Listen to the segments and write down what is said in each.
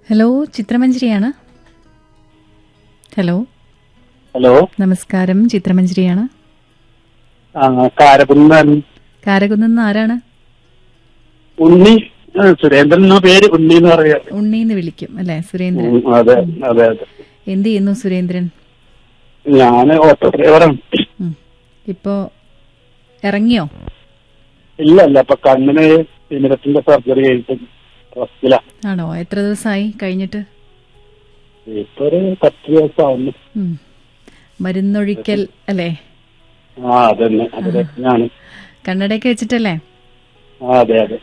Hello ചിത്രമഞ്ജരിയാണ് hello hello നമസ്കാരം ചിത്രമഞ്ജരിയാണ് ആ കാരകുന്നൻ കാരകുന്ന് ആരാണ് ഉണ്ണി ആ, സുരേന്ദ്രൻ എന്ന പേര് ഉണ്ണി എന്ന് പറയാ ഉണ്ണീന്ന് വിളിക്കും അല്ലെ സുരേന്ദ്രൻ ഉം, അതെ അതെ അതെ എന്ത് ചെയ്യുന്നു സുരേന്ദ്രൻ ഞാന് ഓട്ടോ ഡ്രൈവറാണ് ഉം. ഇപ്പോ ഇറങ്ങിയോ ഇല്ല ഇല്ല ഇപ്പൊ കണ്ണിന് തിമിരത്തിന്റെ സർജറി കഴിഞ്ഞിട്ട് റെസ്റ്റില ആണോ എത്ര ദിവസമായി കഴിഞ്ഞിട്ട് ഇപ്പൊ ഒരു പത്ത് ദിവസം ആവുന്നു ഉം. മരുന്നൊഴിക്കൽ അല്ലേ ആ അതന്നെ അതെ ഞാന് കണ്ണടയൊക്കെ വെച്ചിട്ടല്ലേ ആ അതെ അതെ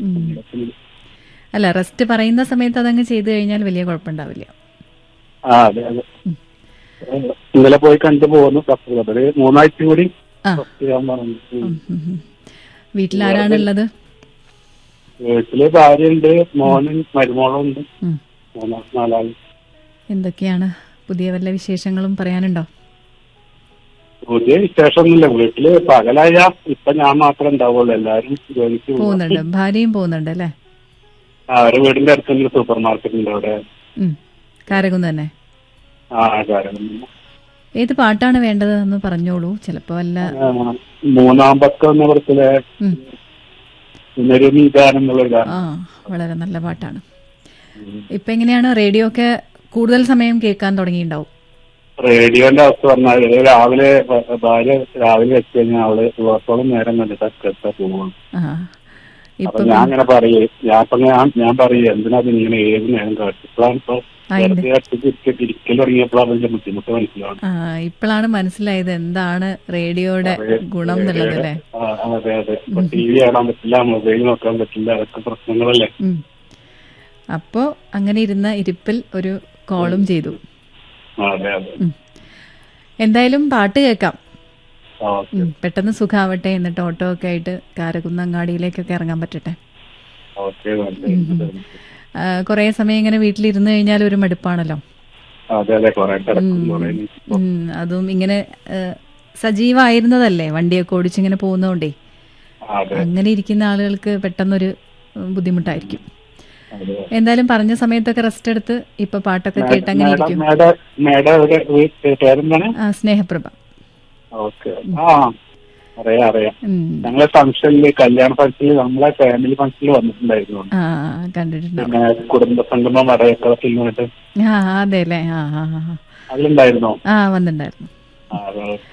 അല്ല റെസ്റ്റ് പറയുന്ന സമയത്ത് അതങ്ങ് ചെയ്തു കഴിഞ്ഞാൽ വലിയ കുഴപ്പമുണ്ടാവില്ല ആ അതെ അതെ ഇന്നലെ പോയി കണ്ടു പോകുന്നു ഡോക്ടർ ഒരു മൂന്നാഴ്ച കൂടി ആ റെസ്റ്റ് ചെയ്യാൻ പറഞ്ഞു ഉം. ഉം, ഉം, ഉം. വീട്ടിൽ ആരാണുള്ളത് വീട്ടില് ഭാര്യയുണ്ട് മോനും മരുമോളും ഉണ്ട് ഉം. മൂന്നാ നാലാള് എന്തൊക്കെയാണ് പുതിയ വല്ല വിശേഷങ്ങളും പറയാനുണ്ടോ പുതിയ വിശേഷമൊന്നുമില്ല വീട്ടില് പകലായ ഇപ്പൊ ഞാൻ മാത്രമേ ഉണ്ടാവുള്ളൂ എല്ലാരും ജോലിക്ക് പോകും പോകുന്നുണ്ട് ഭാര്യയും പോകുന്നുണ്ട് അല്ലേ അവരെ വീടിന്റെ അടുത്ത് തന്നെ സൂപ്പർ മാർക്കറ്റ് ഉണ്ട് അവിടെ ഉം. കാരകുന്ന് തന്നെ ആ കാരണം ഏത് പാട്ടാണ് വേണ്ടത് എന്ന് പറഞ്ഞോളൂ ചിലപ്പോ വല്ല ആ, മൂന്നാം പക്കം എന്ന പടത്തിലെ ഉം. ഇന്നൊരു ഗാനം എന്നുള്ള ഗാനം ആ വളരെ നല്ല പാട്ടാണ് ഇപ്പൊ എങ്ങനെയാണ് റേഡിയോ ഒക്കെ കൂടുതൽ സമയം കേൾക്കാൻ തുടങ്ങിയിട്ടുണ്ടാവും റേഡിയോന്റെ അവസ്ഥ പറഞ്ഞാൽ രാവിലെ ഭ- ഭാര്യ രാവിലെ വെച്ച് കഴിഞ്ഞാൽ അവള് ഉള്ളത്തോളം നേരം കണ്ടിട്ട് കേട്ടാ പോകുള്ളൂ ആ അപ്പൊ ഇപ്പൊ ഞാൻ അങ്ങനെ പറയേ ഞാൻ ഇപ്പൊ ഞാൻ ഞാൻ പറയേ എന്തിനാ ഇത് ഇങ്ങനെ ഏത് നേരം കേട്ടു ഇപ്പോഴാണ് ഇപ്പൊ അതിന്റെ- വെറുതെ ഒറ്റയ്ക്ക് ഇരിക്കൽ തുടങ്ങിയപ്പോഴാണ് അതിന്റെ ബുദ്ധിമുട്ട് മനസ്സിലാവും ആ ഇപ്പോഴാണ് മനസ്സിലായത് എന്താണ് റേഡിയോയുടെ ഗുണം എന്നുള്ളത് അല്ലേ ആ, അതെ അതെ ഇപ്പൊ ടി വി കാണാൻ പറ്റില്ല മൊബൈൽ നോക്കാൻ പറ്റില്ല അതൊക്കെ പ്രശ്നങ്ങളല്ലേ ഉം. അപ്പോ അങ്ങനെ ഇരുന്ന ഇരിപ്പിൽ ഒരു കോളും ചെയ്തു ആ, അതെ അതെ ഉം. എന്തായാലും പാട്ട് കേൾക്കാം ആ, ഉം. പെട്ടെന്ന് സുഖാവട്ടെ എന്നിട്ട് ഓട്ടോ ഒക്കെ ആയിട്ട് കാരകുന്നങ്ങാടിയിലേക്കൊക്കെ ഇറങ്ങാൻ പറ്റട്ടെ ഓക്കെ നല്ല. ആ, കുറേ സമയം ഇങ്ങനെ വീട്ടിലിരുന്ന് കഴിഞ്ഞാൽ ഒരു മടുപ്പാണല്ലോ അതെ അതെ കൊറേ കിടക്കും കൊറേ ഉം, അതും ഇങ്ങനെ ആ, സജീവമായിരുന്നതല്ലേ വണ്ടിയൊക്കെ ഓടിച്ചിങ്ങനെ പോകുന്നതുകൊണ്ടേ അതെ അങ്ങനെ ഇരിക്കുന്ന ആളുകൾക്ക് പെട്ടെന്നൊരു ഉം, ബുദ്ധിമുട്ടായിരിക്കും അതെ എന്തായാലും പറഞ്ഞ സമയത്തൊക്കെ റെസ്റ്റ് എടുത്ത് ഇപ്പൊ പാട്ടൊക്കെ കേട്ട് അങ്ങനെ മേഡം ഇരിക്കും മേഡം മേഡം എവിടെ വീ- പേരെന്താണ് ആ സ്നേഹപ്രഭ ഓക്കെ ആ അറിയാം അറിയാം ഉം. ഞങ്ങളെ ഫംഗ്ഷനില് കല്യാണ ഫംഗ്ഷനിൽ നമ്മളെ ഫാമിലി ഫംഗ്ഷനിൽ വന്നിട്ടുണ്ടായിരുന്നു ആ കണ്ടിട്ടുണ്ടാവും പിന്നെ കുടുംബ സംഗമം അടയൊക്കെ ഫിലിമായിട്ട് ആ അതെ അല്ലേ ആ ആ ആ, ആ. അതിലുണ്ടായിരുന്നോ ആ വന്നിട്ടുണ്ടായിരുന്നു ആ, അതെ.